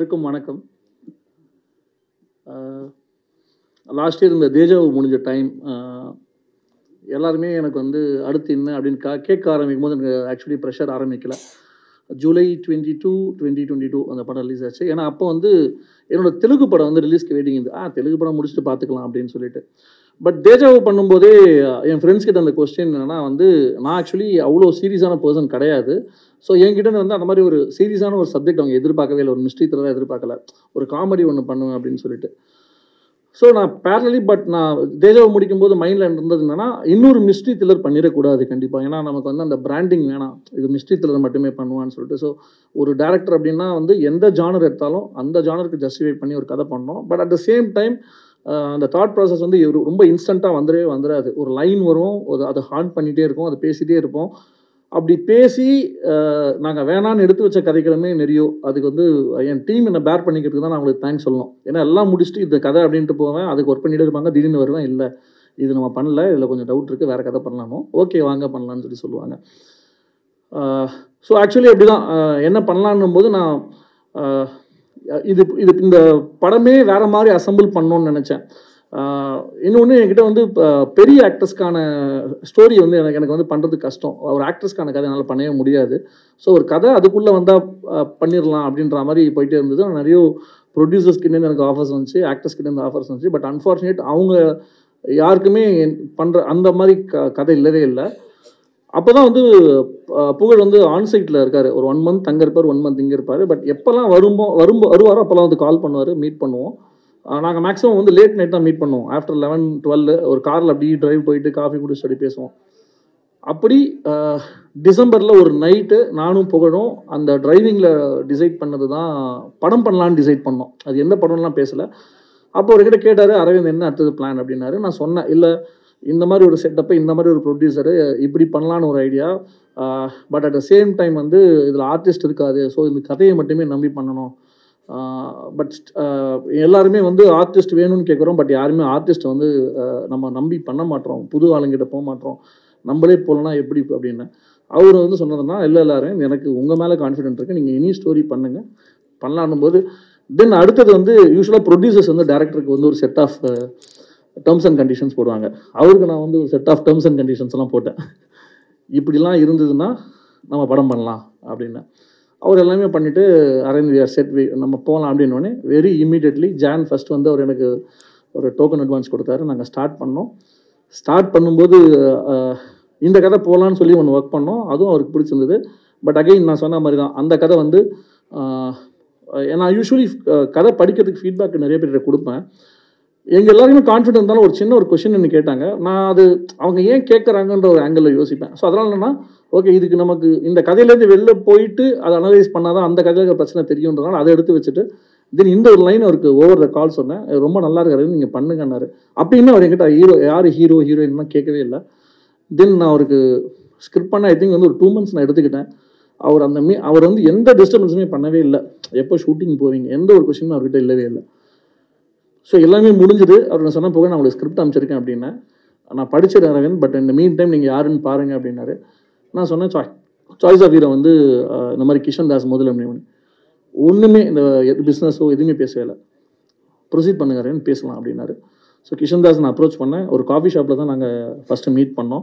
அனைவருக்கும் வணக்கம் last year இந்த தேஜாவு முடிஞ்ச டைம் எல்லாருமே எனக்கு வந்து அடுத்து என்ன அப்படின்னு கா கேட்க ஆரம்பிக்கும் போது எனக்கு ஆக்சுவலி ப்ரெஷர் ஆரம்பிக்கல July twenty two twenty twenty two அந்த படம் ரிலீஸ் ஆச்சு ஏன்னா அப்போ வந்து என்னோட தெலுங்கு படம் வந்து ரிலீஸ்க்கு வெயிட்டிங் இருந்து ஆ தெலுங்கு படம் முடிச்சுட்டு பார்த்துக்கலாம் அப்படின்னு சொல்லிட்டு பட் தேஜாவு பண்ணும்போதே என் ஃப்ரெண்ட்ஸ் கிட்ட அந்த கொஸ்டின் என்னன்னா வந்து நான் ஆக்சுவலி அவ்வளோ சீரியஸான பர்சன் கிடையாது ஸோ என்கிட்ட வந்து அந்த மாதிரி ஒரு சீரியஸான ஒரு சப்ஜெக்ட் அவங்க எதிர்பார்க்கவே இல்லை ஒரு மிஸ்ட்ரி த்ரில்லராக எதிர்பார்க்கல ஒரு காமெடி ஒன்று பண்ணுவேன் அப்படின்னு சொல்லிட்டு ஸோ நான் பேரலி பட் நான் தேஜாவை முடிக்கும்போது மைண்டில் இருந்தது என்னன்னா இன்னொரு மிஸ்ட்ரி த்ரில்லர் பண்ணிடக்கூடாது கண்டிப்பாக ஏன்னா நமக்கு வந்து அந்த பிராண்டிங் வேணாம் இது மிஸ்ட்ரி த்ரில்லர் மட்டுமே பண்ணுவான்னு சொல்லிட்டு ஸோ ஒரு டேரக்டர் அப்படின்னா வந்து எந்த ஜானர் எடுத்தாலும் அந்த ஜானருக்கு ஜஸ்டிஃபை பண்ணி ஒரு கதை பண்ணோம் but at the same time அந்த தாட் ப்ராசஸ் வந்து இவரு ரொம்ப இன்ஸ்டண்ட்டாக வந்துடவே வந்துடாது ஒரு லைன் வரும் ஒரு அதை ஹார்ன் பண்ணிகிட்டே இருக்கும் அதை பேசிகிட்டே இருப்போம் அப்படி பேசி நாங்கள் வேணான்னு எடுத்து வச்ச கதைகளுமே நிறைய அதுக்கு வந்து என் டீம் என்னை பேர் பண்ணிக்கிறதுக்கு தான் நான் உங்களுக்கு தேங்க்ஸ் சொல்லணும் ஏன்னா எல்லாம் முடிச்சுட்டு இந்த கதை அப்படின்ட்டு போவேன் அதுக்கு ஒர்க் பண்ணிட்டு இருப்பாங்க திடீர்னு வருவேன் இல்லை இது நம்ம பண்ணல இதில் கொஞ்சம் டவுட் இருக்குது வேறு கதை பண்ணலாமோ ஓகே வாங்க பண்ணலான்னு சொல்லி சொல்லுவாங்க ஸோ ஆக்சுவலி அப்படி தான் என்ன பண்ணலான்னும் போது நான் இது இது இந்த படமே வேறு மாதிரி அசம்பிள் பண்ணணும்னு நினச்சேன் இன்னொன்று என்கிட்ட வந்து பெரிய ஆக்டர்ஸ்க்கான ஸ்டோரி வந்து எனக்கு எனக்கு வந்து பண்ணுறது கஷ்டம் ஒரு ஆக்ட்ரஸ்க்கான கதை என்னால் பண்ணவே முடியாது ஸோ ஒரு கதை அதுக்குள்ளே வந்தால் பண்ணிடலாம் அப்படின்ற மாதிரி போயிட்டே இருந்தது நிறைய ப்ரொடியூசர்ஸ்கிட்டேருந்து எனக்கு ஆஃபர்ஸ் வந்துச்சு ஆக்டர்ஸ்கிட்டேருந்து ஆஃபர்ஸ் வந்துச்சு பட் அன்ஃபார்ச்சுனேட் அவங்க யாருக்குமே பண்ணுற அந்த மாதிரி க கதை இல்லவே இல்லை அப்போ தான் வந்து புகழ் வந்து ஆன்சைட்டில் இருக்கார் ஒரு ஒன் மந்த் தங்க இருப்பார் ஒன் மந்த் இங்கே இருப்பார் பட் எப்போல்லாம் வரும்போ வரும்போ வருவாரோ அப்போல்லாம் வந்து கால் பண்ணுவார் மீட் பண்ணுவோம் நாங்கள் மேக்ஸிமம் வந்து லேட் நைட் தான் மீட் பண்ணுவோம் ஆஃப்டர் லெவன் டுவெல் ஒரு காரில் அப்படி டிரைவ் போயிட்டு காஃபி குடிச்சு அப்படி பேசுவோம் அப்படி டிசம்பரில் ஒரு நைட்டு நானும் புகழும் அந்த டிரைவிங்கில் டிசைட் பண்ணது தான் படம் பண்ணலான்னு டிசைட் பண்ணோம் அது எந்த படம்லாம் பேசலை அப்போ அவர்கிட்ட கேட்டார் அரவிந்த் என்ன அடுத்தது பிளான் அப்படின்னாரு நான் சொன்னேன் இல்லை இந்த மாதிரி ஒரு செட்டப்பை இந்த மாதிரி ஒரு ப்ரொடியூசரு இப்படி பண்ணலான்னு ஒரு idea but at the same time வந்து இதில் ஆர்டிஸ்ட் இருக்காது ஸோ இந்த கதையை மட்டுமே நம்பி பண்ணணும் பட் எல்லாருமே வந்து ஆர்டிஸ்ட் வேணும்னு கேட்குறோம் பட் யாருமே ஆர்டிஸ்ட் வந்து நம்ம நம்பி பண்ண மாட்டோம் புது ஆளுங்கிட்ட போக மாட்டோம் நம்மளே போகலன்னா எப்படி அப்படின்னு அவர் வந்து சொன்னதுன்னா இல்லை எல்லாரும் எனக்கு உங்கள் மேலே கான்ஃபிடென்ட் இருக்குது நீங்கள் இனி ஸ்டோரி பண்ணுங்கள் பண்ணலான்னும் போது தென் அடுத்தது வந்து யூஸ்வலாக ப்ரொடியூசர்ஸ் வந்து டேரக்டருக்கு வந்து ஒரு set of terms and conditions போடுவாங்க அவருக்கு நான் வந்து ஒரு செட் ஆஃப் டேர்ம்ஸ் அண்ட் கண்டிஷன்ஸ்லாம் போட்டேன் இப்படிலாம் இருந்ததுன்னா நம்ம படம் பண்ணலாம் அப்படின்னு அவர் எல்லாமே பண்ணிவிட்டு அரேஞ்ச் விஆர் செட் வி நம்ம போகலாம் அப்படின்னோடனே வெரி இமீடியட்லி ஜான் ஃபஸ்ட் வந்து அவர் எனக்கு ஒரு டோக்கன் அட்வான்ஸ் கொடுத்தாரு நாங்கள் ஸ்டார்ட் பண்ணோம் ஸ்டார்ட் பண்ணும்போது இந்த கதை போகலான்னு சொல்லி ஒன்று ஒர்க் பண்ணோம் அதுவும் அவருக்கு பிடிச்சிருந்தது பட் அகைன் நான் சொன்ன மாதிரி தான் அந்த கதை வந்து நான் யூஸ்வலி கதை படிக்கிறதுக்கு ஃபீட்பேக் நிறைய பேர்கிட்ட கொடுப்பேன் எங்கள் எல்லாருமே கான்ஃபிடென்ட் இருந்தாலும் ஒரு சின்ன ஒரு கொஷின் என்ன கேட்டாங்க நான் அது அவங்க ஏன் கேட்குறாங்கன்ற ஒரு ஆங்கிளில் யோசிப்பேன் ஸோ அதனால் என்னன்னா ஓகே இதுக்கு நமக்கு இந்த கதையிலேருந்து வெளில போயிட்டு அதை அனலைஸ் பண்ணால் தான் அந்த கதையில் பிரச்சனை தெரியுன்றதுனால அதை எடுத்து வச்சுட்டு தென் இந்த ஒரு லைன் அவருக்கு ஓவர் த கால் சொன்னேன் ரொம்ப நல்லா இருக்காரு நீங்கள் பண்ணுங்கன்னாரு அப்படின்னு அவர் என்கிட்ட ஹீரோ யார் ஹீரோ ஹீரோயின்லாம் கேட்கவே இல்லை தென் நான் அவருக்கு ஸ்கிரிப்ட் பண்ண ஐ திங்க் வந்து ஒரு டூ மந்த்ஸ் நான் எடுத்துக்கிட்டேன் அவர் அந்த மீ அவர் வந்து எந்த டிஸ்டர்பன்ஸுமே பண்ணவே இல்லை எப்போ ஷூட்டிங் போவீங்க எந்த ஒரு கொஷினும் அவர்கிட்ட இல்லவே இல்லை ஸோ எல்லாமே முடிஞ்சது அவர் நான் சொன்ன போக நான் உங்களுக்கு ஸ்கிரிப்ட் அமைச்சிருக்கேன் அப்படின்னா நான் படிச்சிருக்கேன் அரவிந்த் பட் இந்த மீன் டைம் நீங்கள் யாருன்னு பாருங்க அப்படின்னாரு நான் சொன்னேன் சாய் சாய்ஸ் ஆஃப் ஹீரோ வந்து இந்த மாதிரி கிஷன் தாஸ் முதல் அப்படின்னு ஒன்றுமே இந்த பிஸ்னஸோ எதுவுமே பேசவே இல்லை ப்ரொசீட் பண்ணுங்க அரவிந்த் பேசலாம் அப்படின்னாரு ஸோ கிஷன் தாஸ் நான் அப்ரோச் பண்ணேன் ஒரு காஃபி ஷாப்பில் தான் நாங்கள் ஃபஸ்ட்டு மீட் பண்ணோம்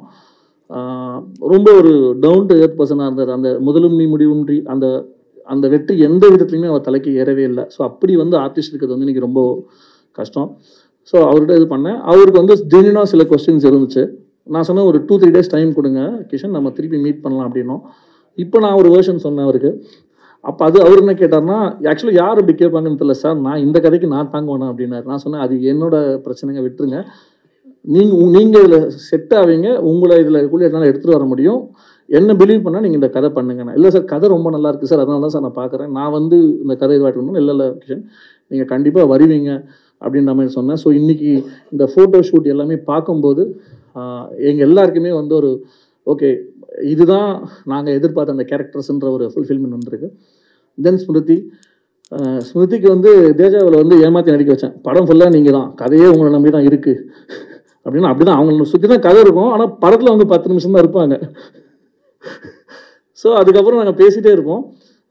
ரொம்ப ஒரு டவுன் டு எர்த் பர்சனாக இருந்தார் அந்த முதலும் நீ முடிவுன்றி அந்த அந்த வெற்றி எந்த விதத்துலையுமே அவர் தலைக்கு ஏறவே இல்லை ஸோ அப்படி வந்து ஆர்டிஸ்ட் இருக்கிறது வந்து இன்றைக்கி ரொம்ப கஷ்டம் ஸோ அவர்கிட்ட இது பண்ணேன் அவருக்கு வந்து ஜென்யூனாக சில கொஸ்டின்ஸ் இருந்துச்சு நான் சொன்னேன் ஒரு டூ த்ரீ டேஸ் டைம் கொடுங்க கிஷன் நம்ம திருப்பி மீட் பண்ணலாம் அப்படின்னோம் இப்போ நான் ஒரு வேர்ஷன் சொன்னேன் அவருக்கு அப்போ அது அவர் என்ன கேட்டார்னா ஆக்சுவலி யார் அப்படி கேட்பாங்கன்னு தெரியல சார் நான் இந்த கதைக்கு நான் தாங்க வேணாம் அப்படின்னாரு நான் சொன்னேன் அது என்னோட பிரச்சனைங்க விட்டுருங்க நீங்கள் நீங்கள் இதில் செட் ஆவீங்க உங்களை இதில் கூட என்னால் எடுத்துகிட்டு வர முடியும் என்ன பிலீவ் பண்ணால் நீங்கள் இந்த கதை பண்ணுங்கண்ணா இல்லை சார் கதை ரொம்ப நல்லா இருக்குது சார் அதனால தான் சார் நான் பார்க்குறேன் நான் வந்து இந்த கதை இதுவாட்டணும் இல்லை இல்லை கிஷன் நீங்கள் கண்டிப்பாக வருவீங்க அப்படின்ற மாதிரி சொன்னேன் ஸோ இன்றைக்கி இந்த ஃபோட்டோ ஷூட் எல்லாமே பார்க்கும்போது எங்கள் எல்லாருக்குமே வந்து ஒரு ஓகே இதுதான் நாங்கள் எதிர்பார்த்த அந்த கேரக்டர்ஸ்ன்ற ஒரு ஃபுல்ஃபில்மெண்ட் வந்திருக்கு தென் ஸ்மிருதி ஸ்மிருதிக்கு வந்து தேஜாவில் வந்து ஏமாற்றி நடிக்க வச்சேன் படம் ஃபுல்லாக நீங்கள் தான் கதையே உங்களை நம்பி தான் இருக்குது அப்படின்னா அப்படி தான் அவங்கள சுற்றி தான் கதை இருக்கும் ஆனால் படத்தில் வந்து பத்து நிமிஷம் தான் இருப்பாங்க ஸோ அதுக்கப்புறம் நாங்கள் பேசிகிட்டே இருப்போம்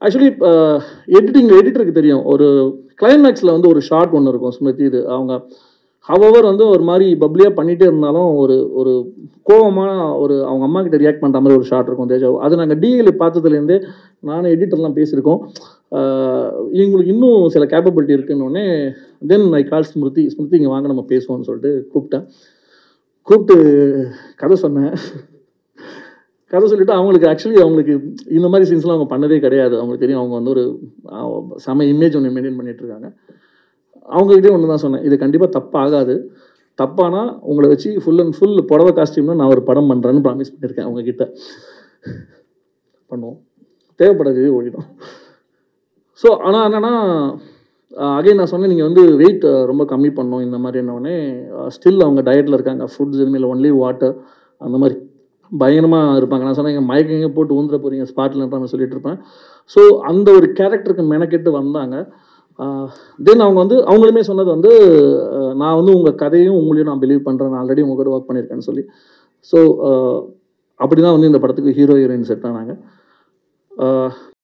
ஆக்சுவலி எடிட்டிங் எடிட்டருக்கு தெரியும் ஒரு கிளைமேக்ஸில் வந்து ஒரு ஷார்ட் ஒன்று இருக்கும் ஸ்மிருதி இது அவங்க ஹவவர் வந்து ஒரு மாதிரி பப்ளியாக பண்ணிகிட்டே இருந்தாலும் ஒரு ஒரு கோவமான ஒரு அவங்க அம்மா கிட்ட ரியாக்ட் பண்ணுற மாதிரி ஒரு ஷார்ட் இருக்கும் தேஜா அது நாங்கள் டிஎல்ஏ பார்த்ததுலேருந்தே நானும் எடிட்டர்லாம் பேசியிருக்கோம் ஆஹ் இவங்களுக்கு இன்னும் சில கேப்பபிலிட்டி இருக்குன்னொடனே then I call Smriti Smriti இங்கே வாங்க நம்ம பேசுவோம்னு சொல்லிட்டு கூப்பிட்டேன் கூப்பிட்டு கதை சொன்னேன் கதை சொல்லிட்டு அவங்களுக்கு ஆக்சுவலி அவங்களுக்கு இந்த மாதிரி சீன்ஸ்லாம் அவங்க பண்ணதே கிடையாது அவங்களுக்கு தெரியும் அவங்க வந்து ஒரு ஆஹ், செம இமேஜ் ஒன்று மெயின்டைன் பண்ணிட்டு இருக்காங்க அவங்ககிட்டே ஒன்று தான் சொன்னேன் இது கண்டிப்பாக தப்பாகாது தப்பானா உங்களை வச்சு ஃபுல் அண்ட் ஃபுல் புடவை காஸ்டியூம்ல நான் ஒரு படம் பண்ணுறேன்னு ப்ராமிஸ் பண்ணியிருக்கேன் அவங்க கிட்ட பண்ணுவோம் தேவைப்படாது ஓடிடும் ஸோ ஆனால் என்னென்னா அகைன் நான் சொன்னேன் நீங்கள் வந்து வெயிட் ரொம்ப கம்மி பண்ணணும் இந்த மாதிரி என்னோடனே ஸ்டில் அவங்க டயட்டில் இருக்காங்க ஃபுட்ஸ் எதுவுமே ஒன்லி வாட்டர் அந்த மாதிரி பயங்கரமாக இருப்பாங்க நான் சொன்னேன் மயக்கங்க போட்டு ஊந்துட போகிறீங்க ஸ்பாட்லன்ற மாதிரி சொல்லிட்டு இருப்பேன் ஸோ அந்த ஒரு கேரக்டருக்கு மெனக்கெட்டு வந்தாங்க தென் அவங்க வந்து அவங்களுமே சொன்னது வந்து அஹ், நான் வந்து உங்கள் கதையும் உங்களையும் நான் பிலீவ் பண்ணுறேன் நான் ஆல்ரெடி உங்க கூட ஒர்க் பண்ணியிருக்கேன்னு சொல்லி ஸோ அப்படி தான் வந்து இந்த படத்துக்கு ஹீரோ ஹீரோயின் செட் ஆனாங்க